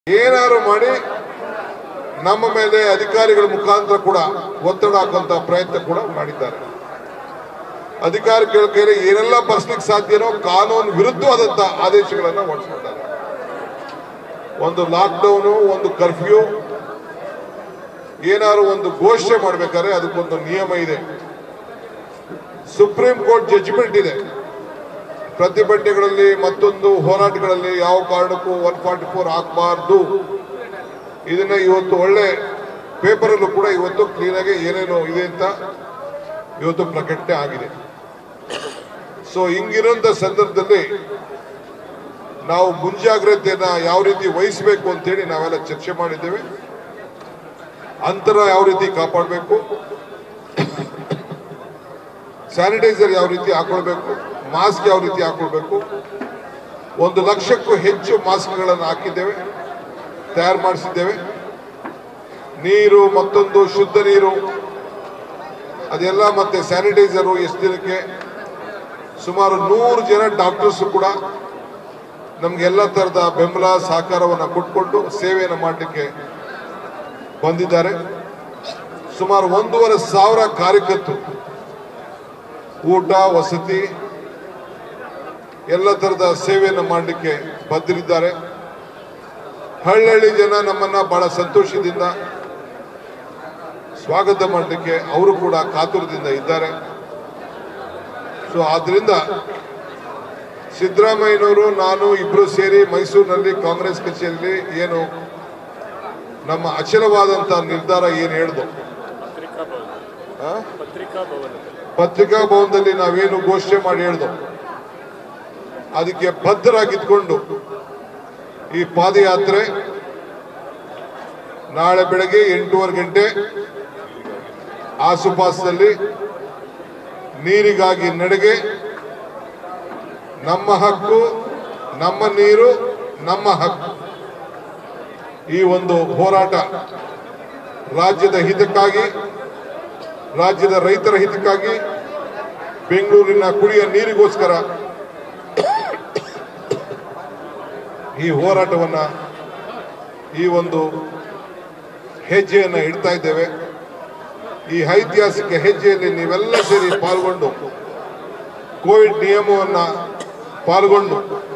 ಏನಾದ್ರು ಮಾಡಿ ನಮ್ಮ ಮೇಲೆ ಅಧಿಕಾರಿಗಳ ಮುಖಾಂತರ ಕೂಡ ಒತ್ತಡ ಹಾಕುವಂತ ಪ್ರಯತ್ನ ಕೂಡ ಮಾಡಿದ್ದಾರೆ ಅಧಿಕಾರಿಗಳ ಕೈಲಿ ಏನೆಲ್ಲ ಬರ್ಸ್ಲಿಕ್ಕೆ ಸಾಧ್ಯನೋ ಕಾನೂನು ವಿರುದ್ಧವಾದಂತ ಆದೇಶಗಳನ್ನ ಹೊರಡಿಸಿದ್ದಾರೆ ಒಂದು ಲಾಕ್ಡೌನು ಒಂದು ಕರ್ಫ್ಯೂ ಏನಾದ್ರು ಒಂದು ಘೋಷಣೆ ಮಾಡ್ಬೇಕಾದ್ರೆ ಅದಕ್ಕೊಂದು ನಿಯಮ ಇದೆ ಸುಪ್ರೀಂ ಕೋರ್ಟ್ ಜಡ್ಜ್ಮೆಂಟ್ ಇದೆ ಪ್ರತಿಭಟನೆಗಳಲ್ಲಿ ಮತ್ತೊಂದು ಹೋರಾಟಗಳಲ್ಲಿ ಯಾವ ಕಾರಣಕ್ಕೂ ಒನ್ ಫಾರ್ಟಿ ಫೋರ್ ಹಾಕಬಾರ್ದು ಇದನ್ನ ಇವತ್ತು ಒಳ್ಳೆ ಪೇಪರ್ ಅಲ್ಲೂ ಕೂಡ ಇವತ್ತು ಕ್ಲೀನ್ ಆಗಿ ಏನೇನು ಇದೆ ಅಂತ ಇವತ್ತು ಪ್ರಕಟಣೆ ಆಗಿದೆ ಸೊ ಹಿಂಗಿರುವಂತ ಸಂದರ್ಭದಲ್ಲಿ ನಾವು ಮುಂಜಾಗ್ರತೆಯನ್ನ ಯಾವ ರೀತಿ ವಹಿಸಬೇಕು ಅಂತೇಳಿ ನಾವೆಲ್ಲ ಚರ್ಚೆ ಮಾಡಿದ್ದೇವೆ ಅಂತರ ಯಾವ ರೀತಿ ಕಾಪಾಡಬೇಕು ಸ್ಯಾನಿಟೈಸರ್ ಯಾವ ರೀತಿ ಹಾಕೊಳ್ಬೇಕು ಮಾಸ್ಕ್ ಯಾವ ರೀತಿ ಹಾಕೊಳ್ಬೇಕು ಒಂದು ಲಕ್ಷಕ್ಕೂ ಹೆಚ್ಚು ಮಾಸ್ಕ್ಗಳನ್ನು ಹಾಕಿದ್ದೇವೆ ತಯಾರು ಮಾಡಿಸಿದ್ದೇವೆ ನೀರು ಮತ್ತೊಂದು ಶುದ್ಧ ನೀರು ಅದೆಲ್ಲ ಮತ್ತೆ ಸ್ಯಾನಿಟೈಸರು ಎಷ್ಟು ದಿನಕ್ಕೆ ಸುಮಾರು ನೂರು ಜನ ಡಾಕ್ಟರ್ಸ್ ಕೂಡ ನಮ್ಗೆ ಎಲ್ಲ ತರದ ಬೆಂಬಲ ಸಹಕಾರವನ್ನು ಕೊಟ್ಕೊಂಡು ಸೇವೆಯನ್ನು ಮಾಡಲಿಕ್ಕೆ ಬಂದಿದ್ದಾರೆ ಸುಮಾರು ಒಂದೂವರೆ ಸಾವಿರ ಕಾರ್ಯಕರ್ತರು ಊಟ ವಸತಿ ಎಲ್ಲ ತರದ ಸೇವೆಯನ್ನು ಮಾಡಲಿಕ್ಕೆ ಬದ್ಧರಿದ್ದಾರೆ ಹಳ್ಳಿ ಜನ ನಮ್ಮನ್ನ ಬಹಳ ಸಂತೋಷದಿಂದ ಸ್ವಾಗತ ಮಾಡಲಿಕ್ಕೆ ಅವರು ಕೂಡ ಕಾತುರದಿಂದ ಇದ್ದಾರೆ ಸೊ ಆದ್ರಿಂದ ಸಿದ್ದರಾಮಯ್ಯನವರು ನಾನು ಇಬ್ರು ಸೇರಿ ಮೈಸೂರಿನಲ್ಲಿ ಕಾಂಗ್ರೆಸ್ ಕಚೇರಿಯಲ್ಲಿ ಏನು ನಮ್ಮ ಅಚಲವಾದಂತ ನಿರ್ಧಾರ ಏನು ಹೇಳ್ದು ಪತ್ರಿಕಾ ಭವನ ಆ? ಪತ್ರಿಕಾ ಭವನದಲ್ಲಿ ಪತ್ರಿಕಾ ಭವನದಲ್ಲಿ ನಾವೇನು ಘೋಷಣೆ ಮಾಡಿ ಹೇಳ್ದು ಅದಕ್ಕೆ ಬದ್ಧರಾಗಿದ್ಕೊಂಡು ಈ ಪಾದಯಾತ್ರೆ ನಾಳೆ ಬೆಳಗ್ಗೆ ಎಂಟೂವರೆ ಗಂಟೆ ಆಸುಪಾಸದಲ್ಲಿ ನೀರಿಗಾಗಿ ನಡೆಗೆ ನಮ್ಮ ಹಕ್ಕು ನಮ್ಮ ನೀರು ನಮ್ಮ ಹಕ್ಕು ಈ ಒಂದು ಹೋರಾಟ ರಾಜ್ಯದ ಹಿತಕ್ಕಾಗಿ ರಾಜ್ಯದ ರೈತರ ಹಿತಕ್ಕಾಗಿ ಬೆಂಗಳೂರಿನ ಕುಡಿಯ ನೀರಿಗೋಸ್ಕರ ಈ ಹೋರಾಟವನ್ನ ಈ ಒಂದು ಹೆಜ್ಜೆಯನ್ನ ಇಡ್ತಾ ಇದ್ದೇವೆ ಈ ಐತಿಹಾಸಿಕ ಹೆಜ್ಜೆಯಲ್ಲಿ ನೀವೆಲ್ಲ ಸೇರಿ ಪಾಲ್ಗೊಂಡು ಕೋವಿಡ್ ನಿಯಮವನ್ನ ಪಾಲ್ಗೊಂಡು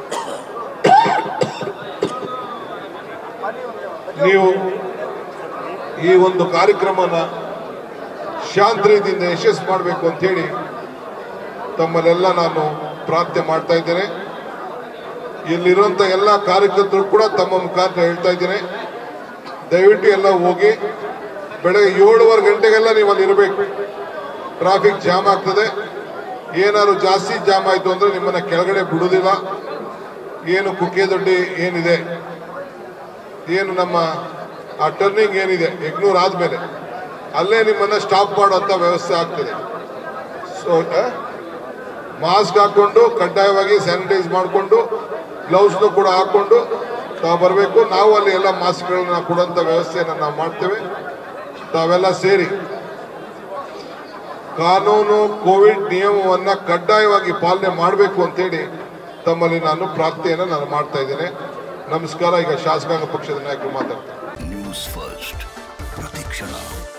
ನೀವು ಈ ಒಂದು ಕಾರ್ಯಕ್ರಮನ ಶಾಂತ ರೀತಿಯಿಂದ ಯಶಸ್ಸು ಮಾಡಬೇಕು ಅಂತೇಳಿ ತಮ್ಮಲ್ಲೆಲ್ಲ ನಾನು ಪ್ರಾರ್ಥನೆ ಮಾಡ್ತಾ ಇದ್ದೇನೆ ಇಲ್ಲಿರುವಂತ ಎಲ್ಲ ಕಾರ್ಯಕರ್ತರು ಕೂಡ ತಮ್ಮ ಮುಖಾಂತರ ಹೇಳ್ತಾ ಇದ್ದೇನೆ ದಯವಿಟ್ಟು ಎಲ್ಲ ಹೋಗಿ ಬೆಳಗ್ಗೆ ಏಳುವರೆ ಗಂಟೆಗೆಲ್ಲ ನೀವು ಅಲ್ಲಿ ಇರಬೇಕು ಟ್ರಾಫಿಕ್ ಜಾಮ್ ಆಗ್ತದೆ ಏನಾದ್ರು ಜಾಸ್ತಿ ಜಾಮ್ ಆಯ್ತು ಅಂದ್ರೆ ನಿಮ್ಮನ್ನ ಕೆಳಗಡೆ ಬಿಡುವುದಿಲ್ಲ ಏನು ಕುಕ್ಕೆದೊಡ್ಡಿ ಏನಿದೆ ಏನು ನಮ್ಮ ಆ ಟರ್ನಿಂಗ್ ಏನಿದೆ ಯಗ್ನೂರ್ ಆದ್ಮೇಲೆ ಅಲ್ಲೇ ನಿಮ್ಮನ್ನ ಸ್ಟಾಪ್ ಮಾಡುವಂತ ವ್ಯವಸ್ಥೆ ಆಗ್ತದೆ ಸೊ ಮಾಸ್ಕ್ ಹಾಕೊಂಡು ಕಡ್ಡಾಯವಾಗಿ ಸ್ಯಾನಿಟೈಸ್ ಮಾಡಿಕೊಂಡು ಗ್ಲೌಸ್ನು ಕೂಡ ಹಾಕೊಂಡು ತಾವು ಬರಬೇಕು ನಾವು ಅಲ್ಲಿ ಎಲ್ಲ ಮಾಸ್ಕ್ಗಳನ್ನ ಕೊಡುವಂತ ವ್ಯವಸ್ಥೆಯನ್ನು ನಾವು ಮಾಡ್ತೇವೆ ತಾವೆಲ್ಲ ಸೇರಿ ಕಾನೂನು ಕೋವಿಡ್ ನಿಯಮವನ್ನ ಕಡ್ಡಾಯವಾಗಿ ಪಾಲನೆ ಮಾಡಬೇಕು ಅಂತೇಳಿ ತಮ್ಮಲ್ಲಿ ನಾನು ಪ್ರಾರ್ಥನೆಯನ್ನು ನಾನು ಮಾಡ್ತಾ ಇದ್ದೇನೆ ನಮಸ್ಕಾರ ಈಗ ಶಾಸಕಾಂಗ ಪಕ್ಷದ ನಾಯಕರು ಮಾತಾಡ್ತಾರೆ ನ್ಯೂಸ್ ಫಸ್ಟ್ ಪ್ರತಿಕ್ಷಣ